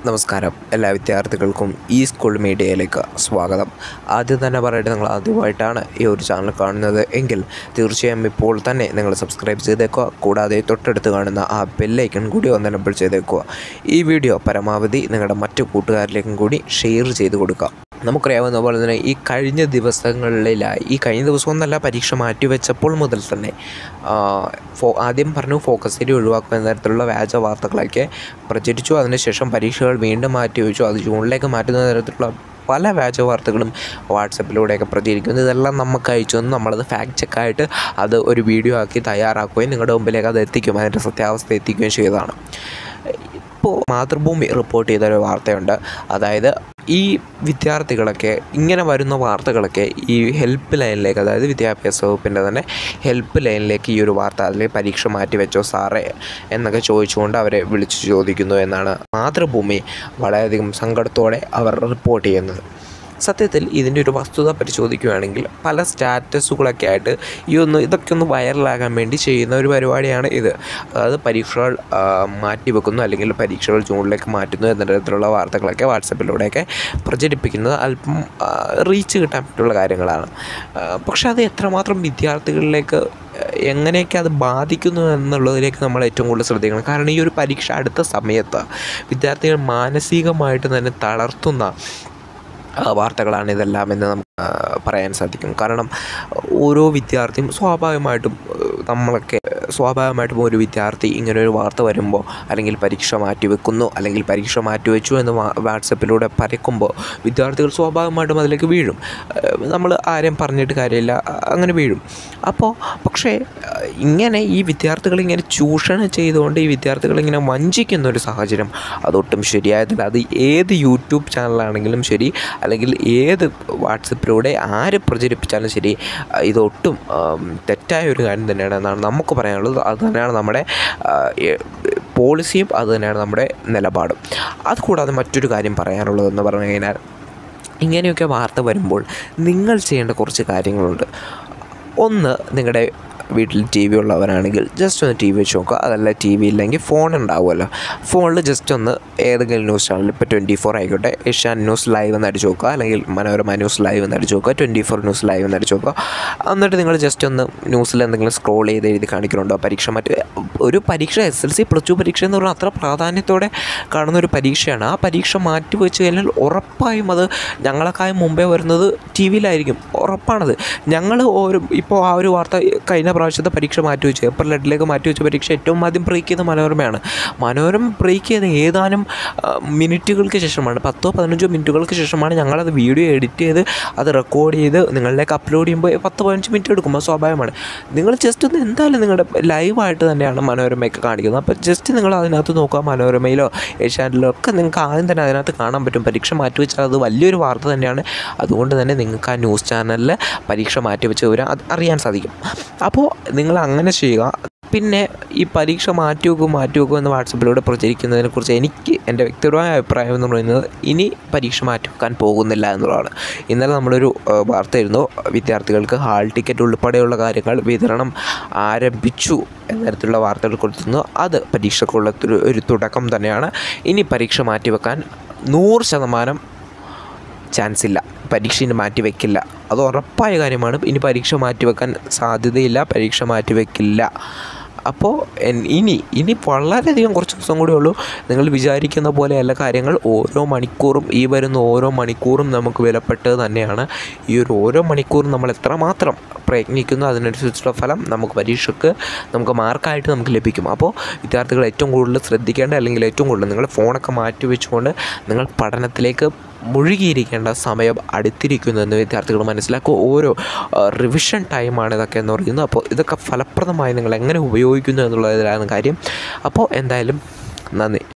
നമസ്കാരം എല്ലാ വിദ്യാർത്ഥികൾക്കും ഈ സ്കൂൾ മീഡിയയിലേക്ക് സ്വാഗതം ആദ്യം തന്നെ പറയട്ടെ നിങ്ങൾ ആദ്യമായിട്ടാണ് ഈ ഒരു ചാനൽ കാണുന്നത് എങ്കിൽ തീർച്ചയായും ഇപ്പോൾ തന്നെ നിങ്ങൾ സബ്സ്ക്രൈബ് ചെയ്തേക്കുക കൂടാതെ തൊട്ടടുത്ത് കാണുന്ന ആ ബെല്ലൈക്കൺ കൂടി ഒന്ന് എനബിൾ ചെയ്തേക്കുക ഈ വീഡിയോ പരമാവധി നിങ്ങളുടെ മറ്റു കൂട്ടുകാരിലേക്കും കൂടി ഷെയർ ചെയ്ത് കൊടുക്കുക നമുക്കറിയാവുന്ന പോലെ തന്നെ ഈ കഴിഞ്ഞ ദിവസങ്ങളിലായി ഈ കഴിഞ്ഞ ദിവസം ഒന്നല്ല പരീക്ഷ മാറ്റിവെച്ചപ്പോൾ മുതൽ തന്നെ ആ, ഫോ ആദ്യം പറഞ്ഞു ഫോക്കസ് ഏരിയ ഒഴിവാക്കുന്ന തരത്തിലുള്ള വ്യാജ വാർത്തകളൊക്കെ പ്രചരിച്ചു അതിനുശേഷം പരീക്ഷകൾ വീണ്ടും മാറ്റിവെച്ചു അത് ജൂണിലേക്ക് മാറ്റുന്ന തരത്തിലുള്ള പല വ്യാജ വാർത്തകളും വാട്സപ്പിലൂടെയൊക്കെ പ്രചരിക്കുന്നു ഇതെല്ലാം നമുക്ക് അയച്ചു തന്നു നമ്മളത് ഫാക്ട് ചെക്കായിട്ട് അത് ഒരു വീഡിയോ ആക്കി തയ്യാറാക്കുകയും നിങ്ങളുടെ മുമ്പിലേക്ക് അത് എത്തിക്കും അതിൻ്റെ സത്യാവസ്ഥ എത്തിക്കുകയും ചെയ്തതാണ് ഇപ്പോൾ മാതൃഭൂമി റിപ്പോർട്ട് ചെയ്തൊരു വാർത്തയുണ്ട് അതായത് ഈ വിദ്യാർത്ഥികളൊക്കെ ഇങ്ങനെ വരുന്ന വാർത്തകളൊക്കെ ഈ ഹെൽപ്പ് ലൈനിലേക്ക് അതായത് വിദ്യാഭ്യാസ വകുപ്പിൻ്റെ തന്നെ ഹെൽപ്പ് ലൈനിലേക്ക് ഈ ഒരു വാർത്ത അല്ലെങ്കിൽ പരീക്ഷ മാറ്റി വെച്ചോ സാറേ എന്നൊക്കെ ചോദിച്ചുകൊണ്ട് അവരെ വിളിച്ചു ചോദിക്കുന്നു എന്നാണ് മാതൃഭൂമി വളരെയധികം സങ്കടത്തോടെ അവർ റിപ്പോർട്ട് ചെയ്യുന്നത് സത്യത്തിൽ ഇതിൻ്റെ ഒരു വസ്തുത പരിശോധിക്കുകയാണെങ്കിൽ പല സ്റ്റാറ്റസുകളൊക്കെ ആയിട്ട് ഈ ഒന്ന് ഇതൊക്കെ ഒന്ന് വൈറലാകാൻ വേണ്ടി ചെയ്യുന്ന ഒരു പരിപാടിയാണ് ഇത് അതായത് പരീക്ഷകൾ ആ, മാറ്റി വെക്കുന്നു അല്ലെങ്കിൽ പരീക്ഷകൾ ജൂണിലേക്ക് മാറ്റുന്നു എന്ന തരത്തിലുള്ള വാർത്തകളൊക്കെ വാട്സപ്പിലൂടെയൊക്കെ പ്രചരിപ്പിക്കുന്നത് അല്പം റീച്ച് കിട്ടാൻ പറ്റുള്ള കാര്യങ്ങളാണ് ആ, പക്ഷെ അത് എത്രമാത്രം വിദ്യാർത്ഥികളിലേക്ക് എങ്ങനെയൊക്കെ അത് ബാധിക്കുന്നു എന്നുള്ളതിലേക്ക് നമ്മൾ ഏറ്റവും കൂടുതൽ ശ്രദ്ധിക്കണം കാരണം ഈ ഒരു പരീക്ഷ അടുത്ത സമയത്ത് വിദ്യാർത്ഥികൾ മാനസികമായിട്ട് തന്നെ തളർത്തുന്ന ആ, വാർത്തകളാണ് ഇതെല്ലാം എന്ന് നമുക്ക് ആ, പറയാൻ സാധിക്കും കാരണം ഓരോ വിദ്യാർത്ഥിയും സ്വാഭാവികമായിട്ടും ഏഹ്, നമ്മളൊക്കെ സ്വാഭാവികമായിട്ടും ഒരു വിദ്യാർത്ഥി ഇങ്ങനെ ഒരു വാർത്ത വരുമ്പോൾ അല്ലെങ്കിൽ പരീക്ഷ മാറ്റിവെക്കുന്നു അല്ലെങ്കിൽ പരീക്ഷ മാറ്റിവെച്ചു എന്ന് വാ- വാട്സപ്പിലൂടെ പരക്കുമ്പോൾ വിദ്യാർത്ഥികൾ സ്വാഭാവികമായിട്ടും അതിലേക്ക് വീഴും ഏഹ്, നമ്മൾ ആരെയും പറഞ്ഞിട്ട് കാര്യമില്ല അങ്ങനെ വീഴും അപ്പോൾ പക്ഷേ ഏഹ്, ഇങ്ങനെ ഈ വിദ്യാർത്ഥികൾ ഇങ്ങനെ ചൂഷണം ചെയ്തുകൊണ്ട് ഈ വിദ്യാർത്ഥികൾ ഇങ്ങനെ വഞ്ചിക്കുന്ന ഒരു സാഹചര്യം അതൊട്ടും ശരിയായതല്ല അത് ഏത് യൂട്യൂബ് ചാനലാണെങ്കിലും ശരി അല്ലെങ്കിൽ ഏത് വാട്സപ്പിലൂടെ ആര് പ്രചരിപ്പിച്ചാലും ശരി അഹ് ഇതൊട്ടും ആം, തെറ്റായ ഒരു കാര്യം തന്നെയാണ് എന്നാണ് നമുക്ക് പറയാനുള്ളത് അത് തന്നെയാണ് നമ്മുടെ ആ, എ- പോളിസിയും അത് തന്നെയാണ് നമ്മുടെ നിലപാടും അതുകൂടാതെ മറ്റൊരു കാര്യം പറയാനുള്ളതെന്ന് പറഞ്ഞു കഴിഞ്ഞാൽ ഇങ്ങനെയൊക്കെ വാർത്ത വരുമ്പോൾ നിങ്ങൾ ചെയ്യേണ്ട കുറച്ച് കാര്യങ്ങളുണ്ട് ഒന്ന് നിങ്ങളുടെ വീട്ടിൽ ടി വി ഉള്ളവരാണെങ്കിൽ ജസ്റ്റ് ഒന്ന് ടി വി വെച്ച് നോക്കുക അതല്ല ടി വി ഇല്ലെങ്കിൽ ഫോൺ ഉണ്ടാവുമല്ലോ ഫോണിൽ ജസ്റ്റ് ഒന്ന് ഏതെങ്കിലും ന്യൂസ് ചാനൽ ഇപ്പോൾ ട്വൻറ്റി ഫോർ ആയിക്കോട്ടെ ഏഷ്യാൻ ന്യൂസ് ലൈവ് എന്ന് അടിച്ച് നോക്കുക അല്ലെങ്കിൽ മനോരമ ന്യൂസ് ലൈവ് എന്ന് അടിച്ച് നോക്കുക ട്വൻറ്റി ഫോർ ന്യൂസ് ലൈവ് എന്ന് അടിച്ച് നോക്കുക എന്നിട്ട് നിങ്ങൾ ജസ്റ്റ് ഒന്ന് ന്യൂസിൽ എന്തെങ്കിലും സ്ക്രോൾ ചെയ്ത് എഴുതി കാണിക്കുന്നുണ്ടോ പരീക്ഷ മറ്റ് ഒരു പരീക്ഷ S L C plus two പരീക്ഷ എന്ന് പറഞ്ഞാൽ അത്ര പ്രാധാന്യത്തോടെ കാണുന്ന ഒരു പരീക്ഷയാണ് ആ പരീക്ഷ മാറ്റി വെച്ച് കഴിഞ്ഞാൽ ഉറപ്പായും അത് ഞങ്ങളെക്കാളും മുമ്പേ വരുന്നത് ടി വിയിലായിരിക്കും ഉറപ്പാണത് ഞങ്ങൾ ഓരോ ഇപ്പോൾ ആ ഒരു വാർത്ത കഴിഞ്ഞ പ്രാവശ്യത്തെ പരീക്ഷ മാറ്റി വെച്ചു ഏപ്രിൽ എട്ടിലേക്ക് മാറ്റി വെച്ച പരീക്ഷ ഏറ്റവും ആദ്യം ബ്രേക്ക് ചെയ്ത മനോരമയാണ് മനോരമ ബ്രേക്ക് ചെയ്ത ഏതാനും ആ, മിനിറ്റുകൾക്ക് ശേഷമാണ് പത്തോ പതിനഞ്ചോ മിനിറ്റുകൾക്ക് ശേഷമാണ് ഞങ്ങളത് വീഡിയോ എഡിറ്റ് ചെയ്ത് അത് റെക്കോർഡ് ചെയ്ത് നിങ്ങളിലേക്ക് അപ്ലോഡ് ചെയ്യുമ്പോൾ പത്ത് പതിനഞ്ച് മിനിറ്റ് എടുക്കും അത് സ്വാഭാവികമാണ് നിങ്ങൾ ജസ്റ്റ് ഒന്ന് എന്തായാലും നിങ്ങളുടെ ലൈവായിട്ട് തന്നെയാണ് മനോരമയൊക്കെ കാണിക്കുന്നത് അപ്പോൾ ജസ്റ്റ് നിങ്ങൾ അതിനകത്ത് നോക്കുക മനോരമയിലോ ഏഷ്യാനെറ്റിലോ ഒക്കെ നിങ്ങൾക്ക് ആദ്യം തന്നെ അതിനകത്ത് കാണാൻ പറ്റും പരീക്ഷ മാറ്റി വെച്ചാൽ അത് വലിയൊരു വാർത്ത തന്നെയാണ് അതുകൊണ്ട് തന്നെ നിങ്ങൾക്ക് ആ ന്യൂസ് ചാനലിൽ പരീക്ഷ മാറ്റി വെച്ച് വരാൻ അത് അറിയാൻ സാധിക്കും അപ്പോൾ നിങ്ങൾ അങ്ങനെ ചെയ്യുക പിന്നെ ഈ പരീക്ഷ മാറ്റി വെക്കും മാറ്റി വെക്കും എന്ന് വാട്സപ്പിലൂടെ പ്രചരിക്കുന്നതിനെക്കുറിച്ച് എനിക്ക് എൻ്റെ വ്യക്തിപരമായ അഭിപ്രായം എന്ന് പറയുന്നത് ഇനി പരീക്ഷ മാറ്റി വെക്കാൻ പോകുന്നില്ല എന്നുള്ളതാണ് ഇന്നലെ നമ്മളൊരു ആ, വാർത്തയായിരുന്നു വിദ്യാർത്ഥികൾക്ക് ഹാൾ ടിക്കറ്റ് ഉൾപ്പെടെയുള്ള കാര്യങ്ങൾ വിതരണം ആരംഭിച്ചു എന്ന തരത്തിലുള്ള വാർത്തകൾ കൊടുത്തിരുന്നു അത് പരീക്ഷയ്ക്കുള്ള ഒരു ഒരു തുടക്കം തന്നെയാണ് ഇനി പരീക്ഷ മാറ്റി വെക്കാൻ നൂറ് ശതമാനം ചാൻസ് ഇല്ല പരീക്ഷ ഇനി മാറ്റി വെക്കില്ല അത് ഉറപ്പായ കാര്യമാണ് ഇനി പരീക്ഷ മാറ്റി വെക്കാൻ സാധ്യതയില്ല പരീക്ഷ മാറ്റി വെക്കില്ല അപ്പോൾ എൻ- ഇനി ഇനി വളരെയധികം കുറച്ച് ദിവസം കൂടെ ഉള്ളൂ നിങ്ങൾ വിചാരിക്കുന്ന പോലെയല്ല കാര്യങ്ങൾ ഓരോ മണിക്കൂറും ഈ വരുന്ന ഓരോ മണിക്കൂറും നമുക്ക് വിലപ്പെട്ടത് തന്നെയാണ് ഈ ഒരു ഓരോ മണിക്കൂറും നമ്മൾ എത്രമാത്രം പ്രയത്നിക്കുന്നു അതിനനുസരിച്ചുള്ള ഫലം നമുക്ക് പരീക്ഷയ്ക്ക് നമുക്ക് മാർക്കായിട്ട് നമുക്ക് ലഭിക്കും അപ്പോൾ വിദ്യാർത്ഥികൾ ഏറ്റവും കൂടുതൽ ശ്രദ്ധിക്കേണ്ട അല്ലെങ്കിൽ ഏറ്റവും കൂടുതൽ നിങ്ങൾ ഫോണൊക്കെ മാറ്റി വെച്ചുകൊണ്ട് നിങ്ങൾ പഠനത്തിലേക്ക് മുഴുകിയിരിക്കേണ്ട സമയം അടുത്തിരിക്കുന്നു എന്ന് വിദ്യാർത്ഥികൾ മനസ്സിലാക്കുക ഓരോ റിവിഷൻ ടൈമാണ് ഇതൊക്കെ എന്ന് പറയുന്നത് അപ്പോൾ ഇതൊക്കെ ഫലപ്രദമായി നിങ്ങൾ എങ്ങനെ ഉപയോഗിക്കുന്നു എന്നുള്ളതിലാണ് കാര്യം അപ്പോൾ എന്തായാലും നന്ദി